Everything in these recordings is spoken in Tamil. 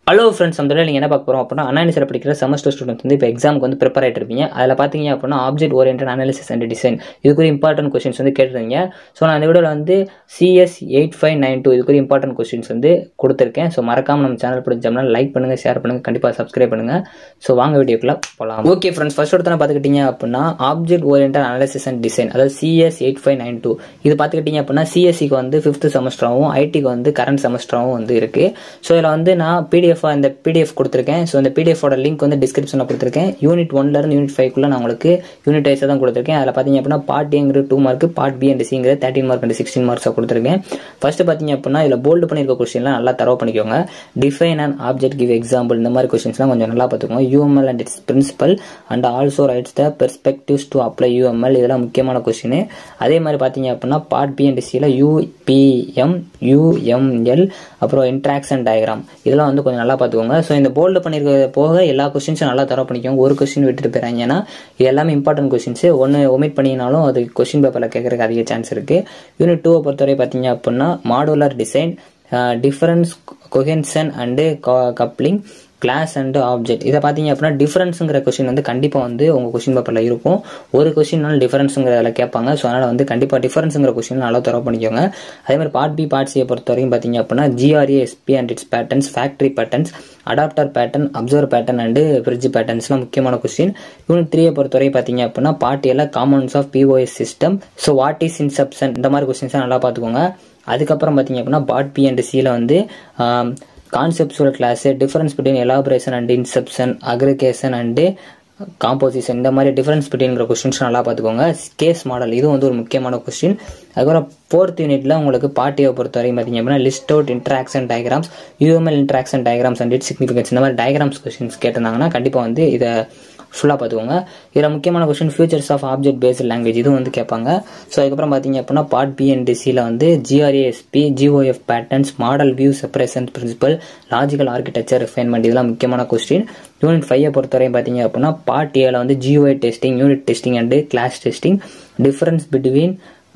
ஹலோ ஃப்ரெண்ட்ஸ் அந்த நீங்கள் என்ன பார்க்க போகிறோம் அப்படின்னா அனாலிசில் படிக்கிற செமஸ்டர் ஸ்டூடெண்ட்ஸ் வந்து இப்போ எக்ஸாமுக்கு வந்து ப்ரிப்பேர் ஆகிட்டு இருப்பீங்க அதில் பார்த்தீங்க அப்படின்னா object orient analysis and design இதுக்குரிய இம்பார்ட்டன்ட் கொஸ்டின்ஸ் வந்து கேட்டிருந்தீங்க ஸோ நான் இந்த வீடியோவில் வந்து CS eight five nine two இதுக்குரிய இம்பார்ட்டன்ட் கொஸ்டின்ஸ் வந்து கொடுத்துருக்கேன் ஸோ மறக்காம நம்ம சேனல் பிடிச்சோம்னா லைக் பண்ணுங்கள் ஷேர் பண்ணுங்கள் கண்டிப்பாக சப்ஸ்கிரைப் பண்ணுங்கள் ஸோ வாங்க வீடியோக்குள்ள போகலாம் ஓகே ஃப்ரெண்ட்ஸ் ஃபர்ஸ்ட் ஒருத்தனை பார்த்துக்கிட்டீங்க அப்படின்னா object orient analysis and design அதாவது CS eight five nine two இது பார்த்துக்கிட்டீங்க அப்படின்னா சிஎஸ்சிக்கு வந்து ஃபிஃப்த் செமஸ்டராகவும் ஐடிக்கு வந்து கரண்ட் செமஸ்டராகவும் வந்து இருக்குது ஸோ இதில் வந்து நான் பிடிஎஃப் இந்த பிடிஎஃப் கொடுத்துருக்கேன் ஸோ இந்த பிடிஎஃபோட லிங்க் வந்து டிஸ்கிரிப்ஷனில் கொடுத்துருக்கேன் யூனிட் ஒன்லேருந்து யூனிட் ஃபைவ்க்குள்ள நான் உங்களுக்கு யூனிட் வைஸாக தான் கொடுத்துருக்கேன் அதில் பார்த்தீங்க அப்படின்னா பார்ட் ஏங்கிற two mark part B and சிங்கிற தேர்ட்டின் மார்க் அண்ட் சிக்ஸ்டீன் மார்க்ஸாக கொடுத்துருக்கேன் ஃபர்ஸ்ட் பார்த்தீங்க அப்படின்னா இதில் போல்டு பண்ணியிருக்க கொஸ்டின்லாம் நல்லா தரவு பண்ணிக்கோங்க define and object give example இந்த மாதிரி கொஸ்டின்ஸ்லாம் கொஞ்சம் நல்லா பார்த்துக்கோங்க UML and its principle and also writes the perspectives to apply UML இதெல்லாம் முக்கியமான கொஸ்டின் அதே மாதிரி பார்த்தீங்க அப்படின்னா பார்ட் பி அண்ட் சியில் யூபிஎம் யூஎம்எல் அப்புறம் இன்ட்ராக்ஷன் டயக்ராம் இதெல்லாம் வந்து கொஞ்சம் நல்லா பார்த்துக்கோங்க ஸோ இந்த போல்டு பண்ணியிருக்க போக எல்லா கொஸ்டின்ஸும் நல்லா தர பண்ணிக்கோங்க ஒரு கொஸ்டின் விட்டுட்டு போயிறாங்கன்னா இது எல்லாமே இம்பார்ட்டன்ட் கொஸ்டின்ஸ் ஒன்று ஒமிட் பண்ணினாலும் அது கொஸ்டின் பேப்பரில் கேட்கறதுக்கு அதிக சான்ஸ் இருக்குது யூனிட் டூவை பொறுத்தவரை பார்த்தீங்க அப்படின்னா modular design difference cohesion and coupling class and object இதை பார்த்தீங்க அப்படின்னா டிஃபரன்ஸுங்கிற கொஸ்டின் வந்து கண்டிப்பாக வந்து உங்கள் கொஸ்டின் பேப்பரில் இருக்கும் ஒரு கொஸ்டின்னால டிஃபரன்ஸுங்கிறதில் கேட்பாங்க ஸோ அதனால் வந்து கண்டிப்பாக டிஃபரன்ஸுங்கிற கொஸ்டின் நல்லா தர பண்ணிக்கோங்க அதே மாதிரி பார்ட் பி பார்ட் சியை பொறுத்த வரைக்கும் பார்த்தீங்க அப்படின்னா GRA SP and its patterns factory patterns adapter pattern observe pattern and bridge பேட்டர்ன்ஸ்லாம் முக்கியமான கொஸ்டின் யூனிட் த்ரீயை பொறுத்தவரை பார்த்தீங்க அப்படின்னா பார்ட் எல்லாம் commons of POS system so what is inception இந்த மாதிரி கொஸ்டின்ஸை நல்லா பார்த்துக்கோங்க அதுக்கப்புறம் பார்த்தீங்க அப்படின்னா பார்ட் பி அண்ட் சியில் வந்து conceptual class difference between elaboration and inception aggregation and composition இந்த மாதிரி டிஃபரன்ஸ் பிட்வீன்கிற கொஸ்டின்ஸ் நல்லா பார்த்துக்கோங்க கேஸ் மாடல் இது வந்து ஒரு முக்கியமான கொஸ்டின் அதுக்கப்புறம் ஃபோர்த் யூனிட்ல உங்களுக்கு பார்ட்டியை பொறுத்த வரைக்கும் பார்த்தீங்க அப்படின்னா list out interaction diagrams UML interaction diagrams and it significance இந்த மாதிரி டயக்ராம்ஸ் கொஸ்டின்ஸ் கேட்டிருந்தாங்கன்னா கண்டிப்பாக வந்து இதை ஃபுல்லாக பார்த்துக்கோங்க இதில் முக்கியமான question features of object based language இதுவும் வந்து கேட்பாங்க ஸோ அதுக்கப்புறம் பார்த்தீங்க அப்படின்னா பார்ட் பி அண்ட் சியில் வந்து GRASP GOF patterns model view separation principle logical architecture refinement இதெல்லாம் முக்கியமான கொஸ்டின் யூனிட் ஃபைவை பொறுத்தவரையும் பார்த்தீங்க அப்படின்னா பார்ட் ஏல வந்து GUI testing unit testing and class testing difference between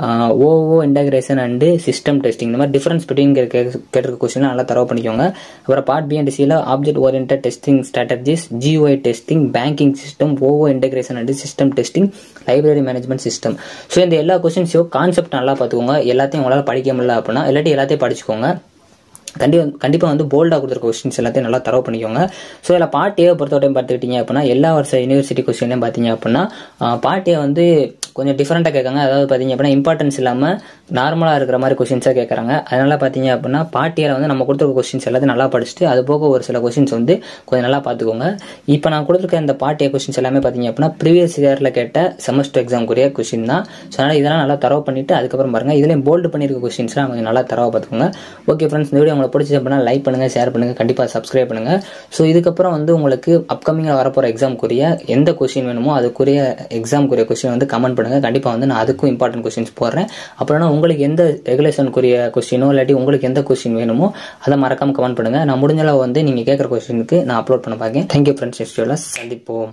OO integration and system testing இந்த மாதிரி டிஃபரன்ஸ் பிட்வீன் கேட்டிருக்க கொஸ்டின் நல்லா தரவு பண்ணிக்கோங்க அப்புறம் பார்ட் பி அண்ட் சியில் object orient testing strategies GUI testing banking system OO integration and system testing library management system so இந்த எல்லா கொஸ்டின்ஸையும் கான்செப்ட் நல்லா பார்த்துக்கோங்க எல்லாத்தையும் உங்களால் படிக்க முடியல அப்படின்னா எல்லாத்தையும் எல்லாத்தையும் படிச்சுக்கோங்க கண்டிப்பாக கண்டிப்பாக வந்து போல்டாக கொடுத்துருக்க கொஸ்டின்ஸ் எல்லாத்தையும் நல்லா தரவு பண்ணிக்கோங்க ஸோ இதில் பார்ட் ஏ பொறுத்த டைம் பார்த்துக்கிட்டீங்க அப்படின்னா எல்லா வருஷ யூனிவர்சிட்டி கொஸ்டின்லையும் பார்த்தீங்க அப்படின்னா பார்ட் ஏ வந்து கொஞ்சம் டிஃப்ரெண்ட்டாக கேட்காங்க அதாவது பார்த்தீங்க அப்படின்னா இம்பார்ட்டன்ஸ் இல்லாமல் நார்மலாக இருக்கிற மாதிரி கொஸ்டின்ஸாக கேட்குறாங்க அதனால் பார்த்தீங்க அப்படின்னா பார்ட் ஏல வந்து நம்ம கொடுத்துருக்க கொஸ்டின்ஸ் எல்லாத்தையும் நல்லா படிச்சுட்டு அது போக ஒரு சில கொஸ்டின்ஸ் வந்து கொஞ்சம் நல்லா பார்த்துக்கோங்க இப்போ நான் கொடுத்துருக்க இந்த பார்ட் ஏ கொஸ்டின்ஸ் எல்லாமே பார்த்தீங்க அப்படின்னா ப்ரீவியஸ் இயரில் கேட்ட செமஸ்டர் எக்ஸாம்க்குரிய கொஸ்டின் தான் ஸோ அதனால் இதெல்லாம் நல்லா தரவு பண்ணிவிட்டு அதுக்கப்புறம் பாருங்கள் இதுலேயும் போல்டு பண்ணியிருக்க கொஸ்டின்ஸ்லாம் கொஞ்சம் நல்லா தரவாக பார்த்துக்கோங்க ஓகே ஃப்ரெண்ட்ஸ் இந்த வீடியோ உங்களுக்கு பிடிச்சது அப்படின்னா லைக் பண்ணுங்கள் ஷேர் பண்ணுங்கள் கண்டிப்பாக சப்ஸ்கிரைப் பண்ணுங்கள் ஸோ இதுக்கப்புறம் வந்து உங்களுக்கு அப்கமிங்காக வரப்போகிற எக்ஸாம்க்குரிய எந்த கொஸ்டின் வேணுமோ அதுக்குரிய எக்ஸாம்க்குரிய கொஸ்டின் வந்து கமெண்ட் பண்ணுங்கள் கண்டிப்பாக வந்து நான் அதுக்கும் இம்பார்ட்டன்ட் கொஸ்டின்ஸ் போடுறேன் அப்புறம்னா உங்களுக்கு எந்த ரெகுலேஷனுக்குரிய கொஸ்டினோ இல்லாட்டி உங்களுக்கு எந்த கொஸ்டின் வேணுமோ அதை மறக்காம கமெண்ட் பண்ணுங்கள் நான் முடிஞ்சளவு வந்து நீங்கள் கேட்குற கொஸ்டினுக்கு நான் அப்லோட் பண்ண பார்க்கேன் தேங்க்யூ ஃப்ரெண்ட்ஸ் சந்திப்போம்